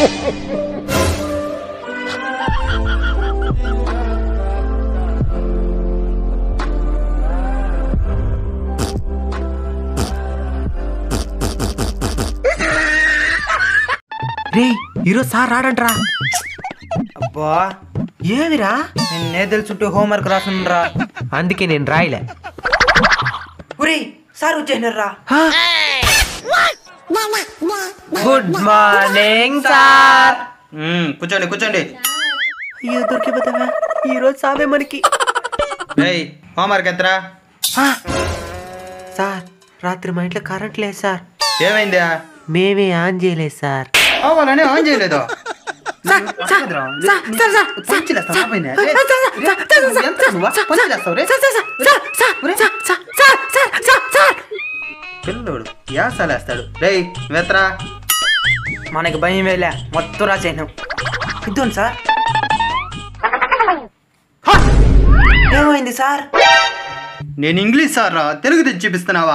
రే ఈరోజు సార్ రాడంట్రా అబ్బా ఏమిరా నిన్నే తెలుసుంటూ హోంవర్క్ రాసుండ్రా అందుకే నేను రాయలే ఒరే సార్ వచ్చేసినారా గుడ్ మార్నింగ్ సార్ కూర్చోండి కూర్చోండి అయ్యో దొరికిపోతావా ఈ రోజు సామే మనకి ఏయ్ హోంవర్క్ ఎత్తరా సార్ రాత్రి మా ఇంట్లో కరెంట్ లేదు సార్ ఏమైందా మేమే ఆన్ చేయలేదు సార్ అవ్వాలని ఆన్ చేయలేదు పిల్లడు యాసలేస్తాడు రేయ్ వెత్తరా మనకి భయం వేలే మొత్తం రాసేసినాం ఇద్దండి సార్ హ! ఏమైంది సార్ నేను ఇంగ్లీష్ సార్ రా తెలుగు తెచ్చి చూపిస్తున్నావా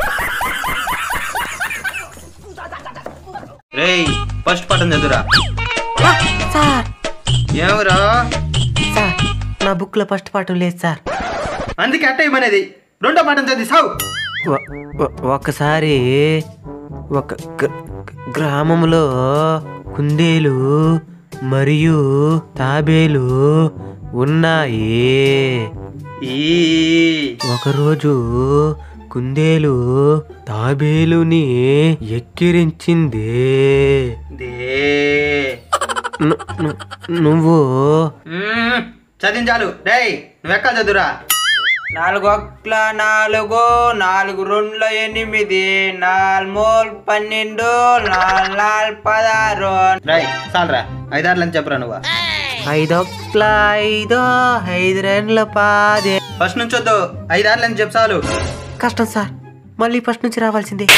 రేయ్ ఫస్ట్ పాఠం చదువురా సార్ ఏమరా సార్ నా బుక్ లో ఫస్ట్ పాఠం లేదు సార్ అందుకే అట్ట ఇవ్వనేది రెండో పాఠం చదివి సావు ఒ- ఒ- ఒకసారి ఒక గ్ర- గ్రామంలో కుందేలు మరియు తాబేలు ఉన్నాయి ఈ ఒకరోజు కుందేలు తాబేలుని ఎక్కిరించింది దే ను- ను- నువ్వు మ్మ్. చదివించాలు రేయ్ నువ్వెక్క చదువురా నాలుగు ఒక్కల నాలుగు నాలుగు రెండుల ఎనిమిది నాలుగు పన్నెండు నాలుగు నాలుగు పదహారు రేయ్ చాలరా ఐదారులని చెప్పరా నువ్వు ఐదొక్ల ఐదో ఐదు రెండ్ల పాదే ఫస్ట్ నుంచి వద్దు ఐదారులని చెప్పు చాలు కష్టం సార్ మళ్ళీ ఫస్ట్ నుంచి రావాల్సిందే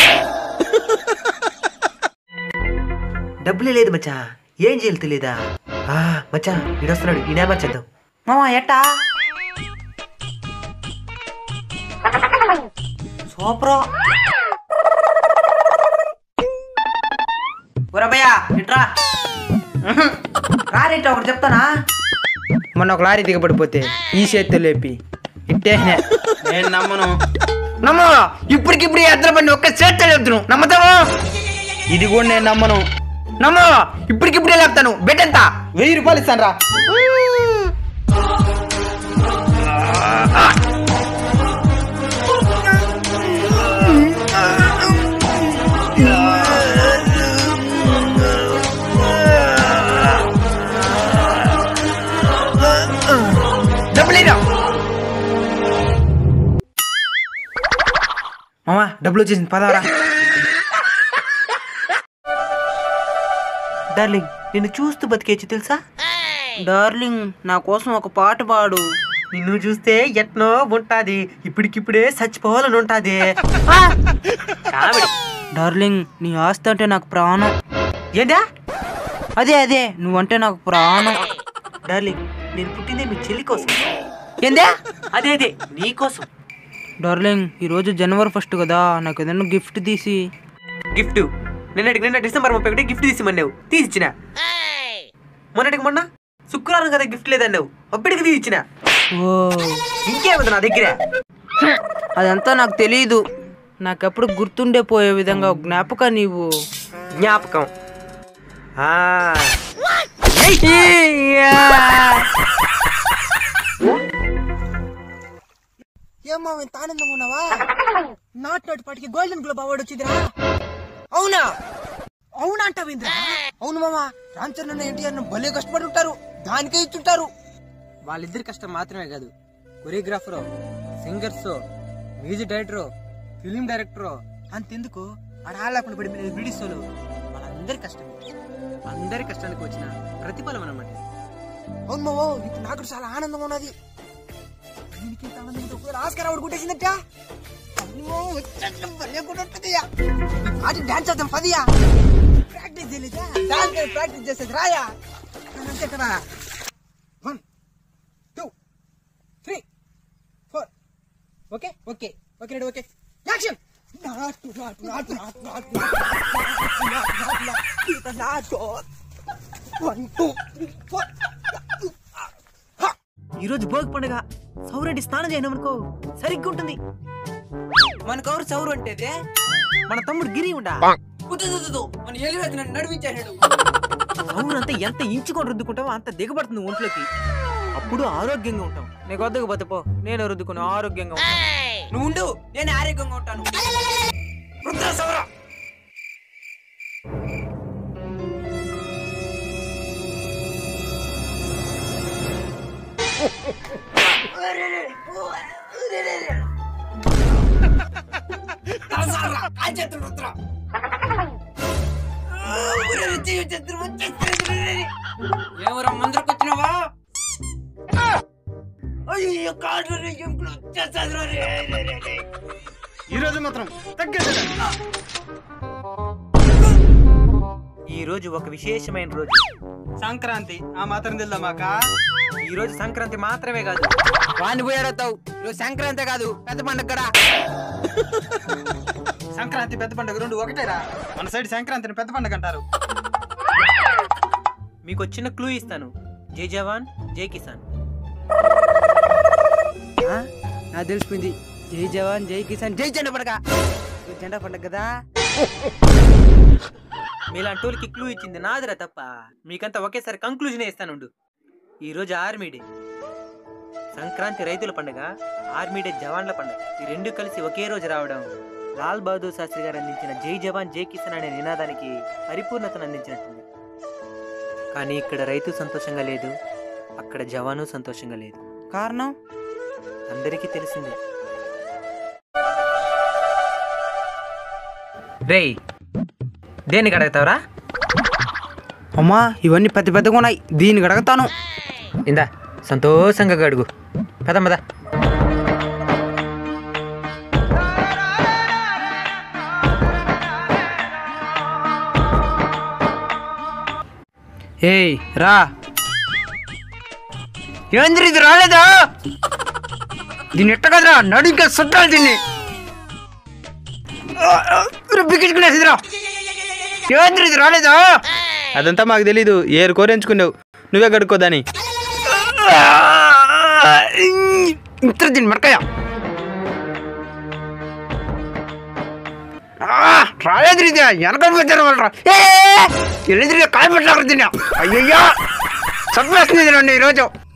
డబ్బులే లేదు మచ్చా ఏం చేయాలి తెలీదా ఆ, మచ్చా ఈడొస్తున్నాడు ఈయన మార్చేద్దాం మామ ఎట్టా సూపర్ ఒరబయ్యా ఇట్రా రారేట్రా ఒకటి చెప్తానా మొన్న ఒక లారీ దిగబడిపోతే ఈ చేత్తో లేపి ఇట్టేసినా నేను నమ్మను నమ్మ ఇప్పటికిప్పుడు ఎద్దరు పని ఒక్క చేత్తో లేపుతున్నావు నమ్మతావా ఇది కూడా నేను నమ్మను నమ్మ ఇప్పటికిప్పుడే లేపుతాను బెడ్ ఎంత వెయ్యి రూపాయలు ఇస్తాను రా డబ్బులేరా మామా డబ్బులు వచ్చేసింది పదారా డార్లింగ్ నిన్ను చూస్తూ బతికేచ్చు తెలుసా డార్లింగ్ నా కోసం ఒక పాట పాడు నిన్ను చూస్తే ఎట్నో ఉంటాది ఇప్పటికిప్పుడే చచ్చిపోవాలని ఉంటాది కామెడీ డార్లింగ్ నీ ఆస్తి అంటే నాకు ప్రాణం ఏంటా అదే అదే నువ్వంటే నాకు ప్రాణం డార్లింగ్ నేను పుట్టిందే మీ చెల్లి కోసం ఏందే అదే అదే నీ కోసం డార్లింగ్ ఈరోజు జనవరి ఫస్ట్ కదా నాకు ఏదైనా గిఫ్ట్ తీసి గిఫ్ట్ నిన్నటికి నిన్న డిసెంబర్ ముప్పై ఒకటి గిఫ్ట్ తీసిమన్నావు తీసిచ్చిన మొన్నటికి మొన్న శుక్రవారం కదా గిఫ్ట్ లేదన్నావు అప్పటికి తీసిచ్చిన ఓ ఇంకేముంది నా దగ్గర అదంతా నాకు తెలియదు నాకెప్పుడు గుర్తుండే పోయే విధంగా ఒక జ్ఞాపకం నీవు జ్ఞాపకం ఆ, ఏమో ఇంత ఆనందంగా ఉన్నావా నాట్ నాటి పాటికి గోల్డెన్ గ్లోబ్ అవార్డు వచ్చిందిరా అవునా అవునా అంటావేంద్రా అవును మామా రామ్ చరణ్ ఎన్టీఆర్ భలే కష్టపడి ఉంటారు దానికే ఇచ్చుంటారు వాళ్ళిద్దరి కష్టం మాత్రమే కాదు choreographer singers music director film director అంతెందుకు ఆడ ఆడలేకుండా పడిపోయిన బ్రిటిష్ వాళ్ళు వాళ్ళందరి కష్టం అందరి కష్టానికి వచ్చిన ప్రతిఫలం అన్నమాట అవును మావో ఇప్పుడు నాకు చాలా ఆనందంగా ఉన్నది దీనికి ఇంత ఆనందం ఉంటే ఒకవేళ ఆస్కార్ అవార్డు కొట్టేసిందట అమ్మో, వచ్చేసిన భలే కొట్టొస్తుందియా. ఈ పాట డాన్స్ చేద్దాం పదియా ప్రాక్టీస్ చేయలేదా డాన్స్ ప్రాక్టీస్ చేసేది రాయా అంతే కదా one two three four okay okay okay ready okay action నాటు నాటు నాటు నాటు నాటు నాటు నాటు నాటు నాటు నాటు వన్ టూ త్రీ ఫోర్ ఈరోజు భోగి పండుగ సౌరెడ్డి స్నానం చేయనమనుకో సరిగ్గా ఉంటుంది మనకెవరు చౌరు అంటేదే మన తమ్ముడు గిరి ఉండా మన ఎలివేత నన్ను నడిపించాడు సౌరంతా ఎంత ఇంచుకొని రుద్దుకుంటావో అంత దిగబడుతుంది ఒంట్లోకి అప్పుడు ఆరోగ్యంగా ఉంటాం నీకు వద్దకు పోతే పో నేను రుద్దుకుని ఆరోగ్యంగా ఉంటాను. నువ్వు ఉండు నేను ఆరోగ్యంగా ఉంటాను రుద్ర సౌర ఏమరా మందరికి వచ్చినావా అయ్యో కాదు ఎంకులు వచ్చేస్తాను ఈ రోజు మాత్రం తగ్గేది ఈ రోజు ఒక విశేషమైన రోజు సంక్రాంతి ఆ మాత్రం తెలుదామాక ఈ రోజు సంక్రాంతి మాత్రమే కాదు వాడిని పోయాడతావు ఈరోజు సంక్రాంతి కాదు పెద్ద పండుగ కూడా సంక్రాంతి పెద్ద పండుగ రెండు ఒకటేరా మన సైడ్ సంక్రాంతిని పెద్ద పండుగ అంటారు మీకు వచ్చిన క్లూ ఇస్తాను జై జవాన్ జై కిసాన్ నాకు తెలిసిపోయింది జై జవాన్ జై కిసాన్ జై జెండా పండుగ ఈరోజు జెండా పండుగ కదా మీలాంటి వాళ్ళకి క్లూ ఇచ్చింది నాదిరా తప్ప మీకంతా ఒకేసారి కంక్లూజన్ ఇస్తానుండు ఈ రోజు ఆర్మీ డే సంక్రాంతి రైతుల పండుగ ఆర్మీ డే జవాన్ల పండుగ ఈ రెండు కలిసి ఒకే రోజు రావడం లాల్ బహదూర్ శాస్త్రి గారు అందించిన జై జవాన్ జై కిసాన్ అనే నినాదానికి పరిపూర్ణతను అందించినట్టుంది కానీ ఇక్కడ రైతు సంతోషంగా లేదు అక్కడ జవాను సంతోషంగా లేదు కారణం అందరికీ తెలిసిందే రేయ్ దేనికి అడుగుతావురా అమ్మా ఇవన్నీ పెద్ద పెద్దగా ఉన్నాయి దీనికి అడగతాను ఇందా సంతోషంగా గడుగు పద పద ఏయ్ రా ఏంద్రి ఇది రాలేదా దీన్ని ఎట్ట కదరా నడుంకా సుట్టాలి దీన్ని బిగించుకునేసిరా ఏంద్రి ఇది రాలేదా అదంతా మాకు తెలీదు ఏరు కోరెంచుకున్నావు నువ్వే కడుక్కోదాని ఇంత దీన్ని మరకాయ రాలేదు ఇది వెనకాల పెట్టారు వాళ్ళు ఏ ఎల్లుదిరి కాయ పెట్టారు దీన్ని అయ్యయ్యో చంపేస్తుంది ఈరోజు